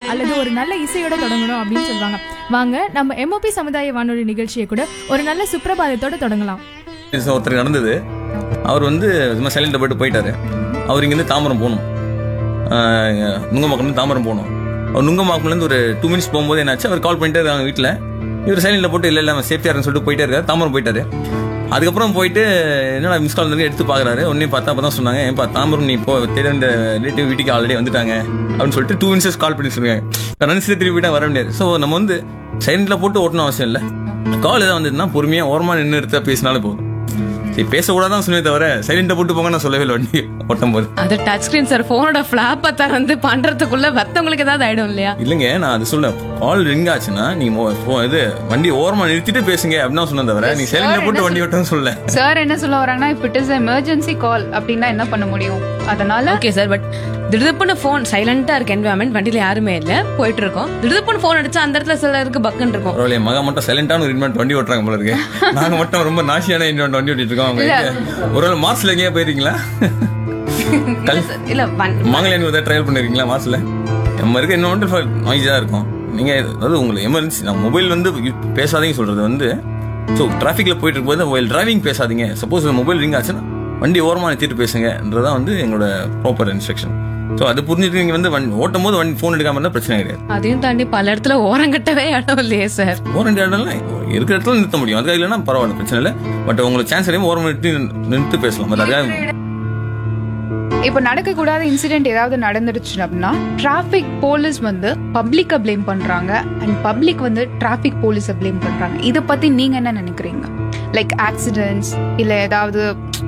அல்லது ஒரு நல்ல இசையோட தொடங்கணும் அப்படின்னு சொல்லுவாங்க வாங்க நம்ம எம்ஓபி சமுதாய வானொலி நிகழ்ச்சியை கூட ஒரு நல்ல சுப்பிரபாதத்தோட தொடங்கலாம் இது ஒருத்தருக்கு நடந்தது அவர் வந்து சும்மா சைலண்ட்டில் போயிட்டு போயிட்டாரு அவர் இங்கேருந்து தாம்பரம் போகணும் ஆஹ் நுங்கம்பாக்கம்லேருந்து தாம்பரம் போகணும் அவர் நுங்கம்பாக்கம்லேருந்து ஒரு டூ மினிட்ஸ் போகும்போது என்னாச்சு அவர் கால் பண்ணிட்டு இருக்காங்க வீட்டில் இவர் சைலண்டில் போட்டு இல்லை இல்லை சேஃப்டியாக இருக்குன்னு சொல்லிட்டு போயிட்டே இருக்காரு தாம்பரம் போயிட்டாரு அதுக்கப்புறம் போயிட்டு என்னடா மிஸ் கால் வந்து எடுத்து பார்க்குறாரு உடனே பார்த்தா அப்போ தான் சொன்னாங்க ஏன்பா தாம்பரம் நீ இப்போ தெரியும் இந்த ரிலேட்டிவ் வீட்டுக்கு ஆல்ரெடி வந்துட்டாங்க அப்படின்னு சொல்லிட்டு டூ மினிட்ஸ் கால் பண்ணி சொல்லுவாங்க நினச்சி திருப்பி போயிட்டா வர முடியாது ஸோ நம்ம வந்து சைலண்டில் போட்டு ஓட்டணும் அவசியம் இல்லை கால் எதாவது வந்ததுன்னா பொறுமையாக ஓரமாக நின்று எடுத்தா பேசினாலும் போதும் சரி பேசக்கூடாதான் சொன்னே தவிர சைலண்டா போட்டு போங்க நான் சொல்லவே இல்லை வண்டி ஓட்டும் போது அது டச் ஸ்கிரீன் சார் போனோட ஃபிளாப்பை திறந்து பண்றதுக்குள்ள மத்தவங்களுக்கு ஏதாவது ஆயிடும் இல்லையா இல்லைங்க நான் அது சொல்ல கால் ரிங் ஆச்சுன்னா நீங்க மோ- போ- இது வண்டி ஓரமா நிறுத்திட்டு பேசுங்க அப்படின்னு சொன்ன தவிர நீ சைலண்டா போட்டு வண்டி ஓட்டணும் சொல்ல சார் என்ன சொல்ல வராங்கன்னா இப்போ இட் இஸ் எமர்ஜென்சி கால் அப்படின்னா என்ன பண்ண முடியும் அதனால ஓகே சார் பட் திடுதுப்புன்னு ஃபோன் சைலண்டா இருக்கு என்வரான்மெண்ட் வண்டியில யாருமே இல்ல போயிட்டு இருக்கோம் திடுதுப்புன்னு ஃபோன் அடிச்சா அந்த இடத்துல சிலருக்கு பக்குன்னு இருக்கும் பரவாயில்ல என் மகன் மட்டும் சைலண்டான ஒரு இன்வென்ட் வண்டி ஓட்டுறாங்க போல இருக்கு நாங்க மட்டும் ரொம்ப நாசியான இன்வென்ட் வண்டி ஓட்டிட்டு இருக்கோம் அவங்க எங்க- ஒருவேளை மார்ச்ல எங்கேயா போயிருக்கீங்களா இல்ல sir, இல்ல வன்- மாங்கலியான் ஏதாவது ட்ரையல் பண்ணிருக்கீங்களா மார்ச்ல நம்ம இருக்க இன்னொன்று நாய்ஸா இருக்கும் நீங்க அதாவது உங்களுக்கு எமர்ஜென்சி நான் மொபைல் வந்து யூ- பேசாதீங்க சொல்றது வந்து ஸோ டிராஃபிக்ல போயிட்டு இருக்கும்போது மொபைல் டிரைவிங் பேசாதீங்க சப்போஸ் மொபைல் ரிங் ஆச்சுன்னா வண்டி ஓரமா நிறுத்திட்டு பேசுங்கன்றதான் வந்து எங்களோட ப்ராப்பர் இன்ஸ்ட்ரக்ஷன் ஸோ அது புரிஞ்சுட்டு நீங்க வந்து வண்டி ஓட்டும் போது வண்டி ஃபோன் எடுக்காம இருந்தால் பிரச்சனை கிடையாது அதையும் தாண்டி பல இடத்துல ஓரங்கட்டவே இடம் இல்லையே சார் ஓரம் இடம்லாம் இருக்கிற இடத்துல நிறுத்த முடியும் அதுக்காக இல்லைன்னா பரவாயில்ல பிரச்சனை இல்லை பட் உங்களுக்கு சான்ஸ் கிடையாது ஓரம் நிறுத்தி நிறுத்தி பேசலாம் பட் அதுக்காக இப்போ நடக்கக்கூடாத இன்சிடென்ட் ஏதாவது நடந்துருச்சு அப்படின்னா டிராஃபிக் போலீஸ் வந்து பப்ளிக்கை ப்ளேம் பண்றாங்க அண்ட் பப்ளிக் வந்து டிராஃபிக் போலீஸை ப்ளேம் பண்றாங்க இதை பத்தி நீங்க என்ன நினைக்கிறீங்க லைக் ஆக்சிடென்ட்ஸ் இல்ல ஏதாவது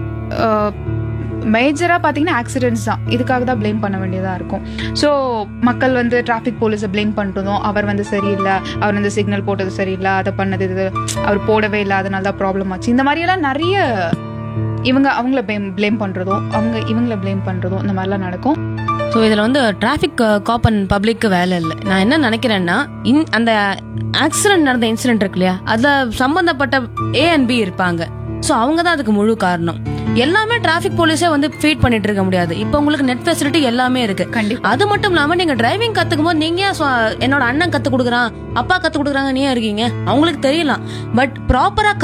மேஜரா பாத்தீங்கன்னா ஆக்சிடென்ட்ஸ் தான் இதுக்காக தான் ப்ளேம் பண்ண வேண்டியதா இருக்கும் ஸோ மக்கள் வந்து டிராஃபிக் போலீஸை ப்ளேம் பண்ணுறதும் அவர் வந்து சரியில்லை அவர் வந்து சிக்னல் போட்டது சரியில்லை அதை பண்ணது இது அவர் போடவே இல்லை அதனால தான் ப்ராப்ளம் ஆச்சு இந்த மாதிரியெல்லாம் நிறைய இவங்க அவங்கள ப்ளேம் ப்ளேம் பண்ணுறதும் அவங்க இவங்கள ப்ளேம் பண்ணுறதும் இந்த மாதிரிலாம் நடக்கும் ஸோ இதில் வந்து டிராஃபிக் காப் அண்ட் பப்ளிக்கு வேலை இல்லை நான் என்ன நினைக்கிறேன்னா இன் அந்த ஆக்சிடென்ட் நடந்த இன்சிடென்ட் இருக்கு இல்லையா அதில் சம்மந்தப்பட்ட ஏ அண்ட் பி இருப்பாங்க ஸோ அவங்க தான் அதுக்கு முழு காரணம் எல்லாமே டிராஃபிக் போலீஸே வந்து ஃபீட் பண்ணிட்டு இருக்க முடியாது இப்போ உங்களுக்கு நெட் ஃபெசிலிட்டி எல்லாமே இருக்கு கண்டிப்பா அது மட்டும் இல்லாம நீங்க டிரைவிங் கத்துக்கும் போது நீங்க ஏன் சொ- என்னோட அண்ணன் கத்து கொடுக்குறான் அப்பா கத்து கொடுக்குறாங்க நீ ஏன் இருக்கீங்க அவங்களுக்கு தெரியலாம் பட் ப்ராப்பரா